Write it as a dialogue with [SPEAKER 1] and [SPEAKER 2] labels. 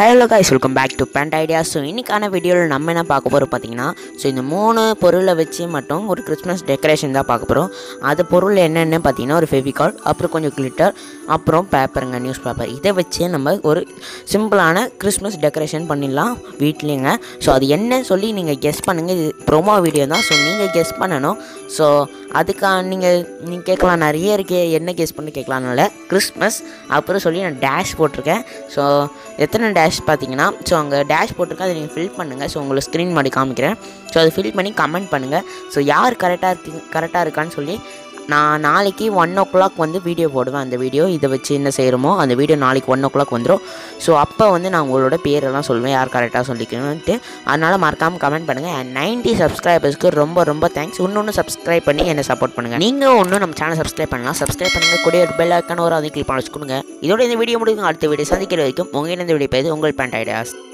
[SPEAKER 1] hello guys welcome back to band idea so இன்றைக்கான வீடியோவில் நம்ம என்ன பார்க்க போகிறோம் பார்த்தீங்கன்னா ஸோ இந்த மூணு பொருளை வச்சு மட்டும் ஒரு கிறிஸ்மஸ் டெக்கரேஷன் தான் பார்க்க போகிறோம் அது பொருள் என்னென்னு பார்த்தீங்கன்னா ஒரு ஃபெவிகால் அப்புறம் கொஞ்சம் கிளிட்டர் அப்புறம் பேப்பருங்க நியூஸ் பேப்பர் இதை வச்சு நம்ம ஒரு சிம்பிளான கிறிஸ்மஸ் டெக்கரேஷன் பண்ணிடலாம் வீட்லேங்க ஸோ அது என்ன சொல்லி நீங்கள் கெஸ் பண்ணுங்கள் இது ப்ரோமோ வீடியோ தான் ஸோ நீங்கள் கெஸ் பண்ணணும் ஸோ அதுக்காக நீங்கள் நீங்கள் கேட்கலாம் நிறைய இருக்கே என்ன கெஸ் பண்ணி கேட்கலாம்னால கிறிஸ்மஸ் அப்புறம் சொல்லி நான் டேஷ் போட்டிருக்கேன் ஸோ எத்தனை டேஷ் பார்த்தீங்கன்னா ஸோ அங்கே டேஷ் போட்டிருக்கேன் அதை நீங்கள் ஃபில் பண்ணுங்கள் ஸோ உங்களுக்கு ஸ்க்ரீன் மாதிரி காமிக்கிறேன் ஸோ அதை ஃபில் பண்ணி கமெண்ட் பண்ணுங்கள் ஸோ யார் கரெக்டாக இருக்கு கரெக்டாக இருக்கான்னு சொல்லி நான் நாளைக்கு ஒன் ஓ கிளாக் வந்து வீடியோ போடுவேன் அந்த வீடியோ இதை வச்சு என்ன செய்கிறோமோ அந்த வீடியோ நாளைக்கு ஒன் ஓ கிளாக் வந்துடும் ஸோ அப்போ வந்து நான் உங்களோட பேரெல்லாம் சொல்லுவேன் யார் கரெக்டாக சொல்லிக்கணும்ன்ட்டு அதனால் மறக்காமல் கமெண்ட் பண்ணுங்கள் அண்ட் நைன்ட்டி சப்ஸ்கிரைபர்ஸ்க்கு ரொம்ப ரொம்ப தேங்க்ஸ் இன்னொன்று சப்ஸ்கிரைப் பண்ணி என்னை சப்போர்ட் பண்ணுங்கள் நீங்கள் ஒன்றும் நம்ம சேனல் சப்ஸ்கிரைப் பண்ணலாம் சப்ஸ்கிரைப் பண்ணுங்கள் கூட ஒரு பெல் ஐக்கான ஒரு அதை கிளிக் பண்ணி வச்சுக்கோங்க இதோட இந்த வீடியோ முடிக்கும் அடுத்த வீடியோ சந்திக்கிற வரைக்கும் உங்கள் இந்த வீடியோ பேர் உங்கள் பேண்ட் ஐடியாஸ்